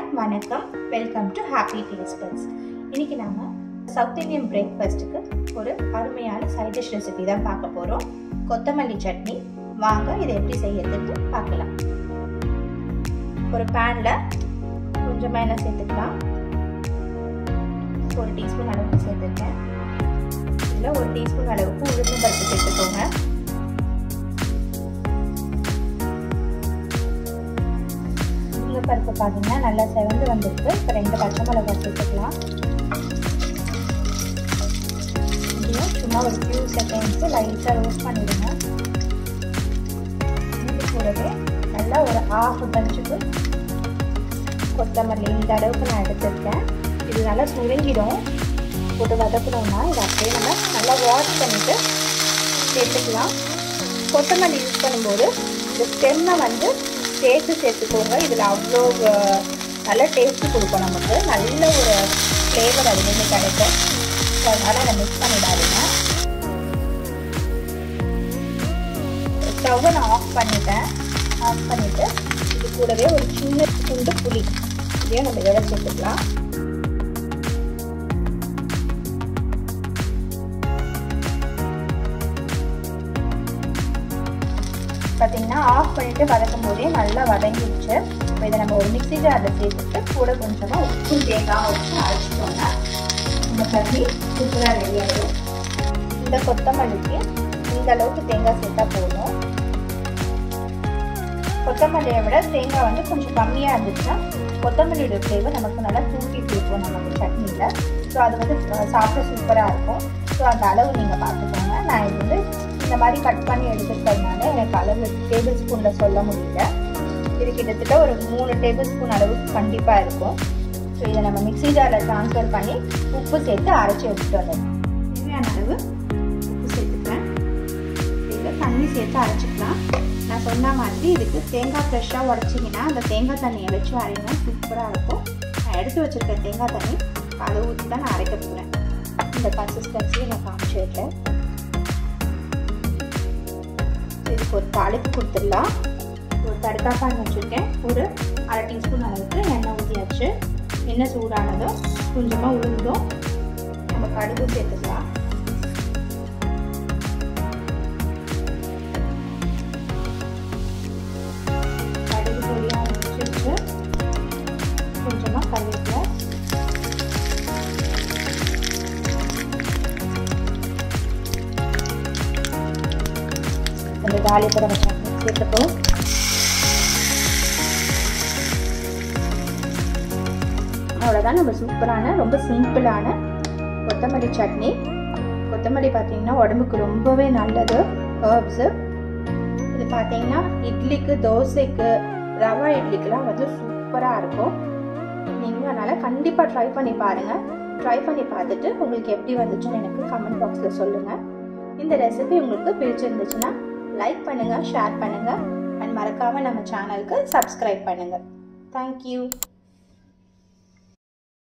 வணக்கம் welcome to Happy Taste Buds இன்னைக்கு நாம சவுத் இந்தியன் பிரேக்ஃபாஸ்ட்டுக்கு ஒரு அருமையான சைட் டிஷ் ரெசிபி தான் பார்க்க போகிறோம் கொத்தமல்லி சட்னி வாங்க இதை எப்படி செய்யறதுன்னு பார்க்கலாம் ஒரு பேனில் கொஞ்சமாக எண்ணெய் சேர்த்துக்கலாம் ஒரு டீஸ்பூன் அளவுக்கு சேர்த்துருக்கேன் இதில் ஒரு டீஸ்பூன் அளவுக்கு உளுத்தம் பருப்பு சேர்த்துக்கோங்க பருப்பு பார்த்தீங்கன்னா நல்லா செவந்து வந்திருக்கு இப்போ ரெண்டு பச்சை மிளகாய் சேர்த்துக்கலாம் இதையும் சும்மா ஒரு ஃபியூ செகண்ட்ஸு லைட்டாக ரோஸ்ட் பண்ணிடுங்க இது கூடவே நல்லா ஒரு ஆஃப் பஞ்சுக்கு கொத்தமல்லி இந்த அளவுக்கு நான் எடுத்துருக்கேன் இது நல்லா சுருங்கிடும் போட்டு வதக்கணும்னா இதை அப்படியே நம்ம நல்லா வாஷ் பண்ணிவிட்டு சேர்த்துக்கலாம் கொத்தமல்லி யூஸ் பண்ணும்போது இந்த ஸ்டெம்மை வந்து சேர்த்து சேர்த்துக்கோங்க இதில் அவ்வளோ நல்ல டேஸ்ட்டு கொடுக்கும் நமக்கு நல்ல ஒரு ஃப்ளேவர் அதுலேருந்து கிடைக்கும் ஸோ அதனால் அதை மிக்ஸ் பண்ணிடாதீங்க ஸ்டவ்வை நான் ஆஃப் பண்ணிட்டேன் ஆஃப் பண்ணிவிட்டு இது கூடவே ஒரு சின்ன துண்டு புளி இதையும் நம்ம இதோட சேர்த்துக்கலாம் பார்த்தீங்கன்னா ஆஃப் பண்ணிவிட்டு வதக்கும் போதே நல்லா வதங்கிடுச்சு இப்போ இதை நம்ம ஒரு மிக்சி ஜாரில் சேர்த்துட்டு கூட கொஞ்சமாக உப்பு தேங்காய் வச்சு அரைச்சிட்டோம்னா இந்த சட்னி சூப்பராக ரெடி ஆகிடும் இந்த கொத்தமல்லிக்கு இந்த அளவுக்கு தேங்காய் சேர்த்தா போதும் கொத்தமல்லியை விட தேங்காய் வந்து கொஞ்சம் கம்மியாக இருந்துச்சுன்னா கொத்தமல்லியோட ஃப்ளேவர் நமக்கு நல்லா தூக்கி கொடுக்கும் நமக்கு சட்னியில் ஸோ அது வந்து சாப்பிட சூப்பராக இருக்கும் ஸோ அந்த அளவு நீங்கள் பார்த்துக்கோங்க நான் இது வந்து இந்த மாதிரி கட் பண்ணி எடுத்துக்கிறதுனால எனக்கு அளவு டேபிள் ஸ்பூனில் சொல்ல முடியல இது கிட்டத்தட்ட ஒரு மூணு டேபிள் ஸ்பூன் அளவுக்கு கண்டிப்பாக இருக்கும் ஸோ இதை நம்ம மிக்சி ஜாரில் ட்ரான்ஸ்ஃபர் பண்ணி உப்பு சேர்த்து அரைச்சி எடுத்துகிட்டு வந்துடும் தேவையான அளவு உப்பு சேர்த்துக்கிறேன் இதில் தண்ணி சேர்த்து அரைச்சிக்கலாம் நான் சொன்ன மாதிரி இதுக்கு தேங்காய் ஃப்ரெஷ்ஷாக உடச்சிங்கன்னா அந்த தேங்காய் தண்ணியை வச்சு அரைங்க சூப்பராக இருக்கும் நான் எடுத்து வச்சுருக்க தேங்காய் தண்ணி அதை ஊற்றி தான் நான் அரைக்க போகிறேன் இந்த கன்சிஸ்டன்சியை நான் காமிச்சிருக்கேன் இதுக்கு ஒரு தாளிப்பு கொடுத்துடலாம் ஒரு தடுக்கா பான் வச்சுருக்கேன் ஒரு அரை டீஸ்பூன் அளவுக்கு எண்ணெய் ஊற்றியாச்சு எண்ணெய் சூடானதும் கொஞ்சமாக உளுந்தும் நம்ம கடுகு சேர்த்துக்கலாம் கடுகு பொடியாக வச்சுட்டு கொஞ்சமாக கருவேப்பிலை அந்த தாலிப்பட சேர்த்துப்போம் அவ்வளோதான் நம்ம சூப்பரான ரொம்ப சிம்பிளான கொத்தமல்லி சட்னி கொத்தமல்லி பார்த்தீங்கன்னா உடம்புக்கு ரொம்பவே நல்லது ஹர்ப்ஸு இது பார்த்தீங்கன்னா இட்லிக்கு தோசைக்கு ரவா இட்லிக்கெலாம் வந்து சூப்பராக இருக்கும் நீங்கள் அதனால் கண்டிப்பாக ட்ரை பண்ணி பாருங்கள் ட்ரை பண்ணி பார்த்துட்டு உங்களுக்கு எப்படி வந்துச்சுன்னு எனக்கு கமெண்ட் பாக்ஸில் சொல்லுங்கள் இந்த ரெசிபி உங்களுக்கு பிடிச்சிருந்துச்சுன்னா லைக் பண்ணுங்கள் ஷேர் பண்ணுங்கள் அண்ட் மறக்காமல் நம்ம சேனலுக்கு சப்ஸ்கிரைப் பண்ணுங்கள் தேங்க்யூ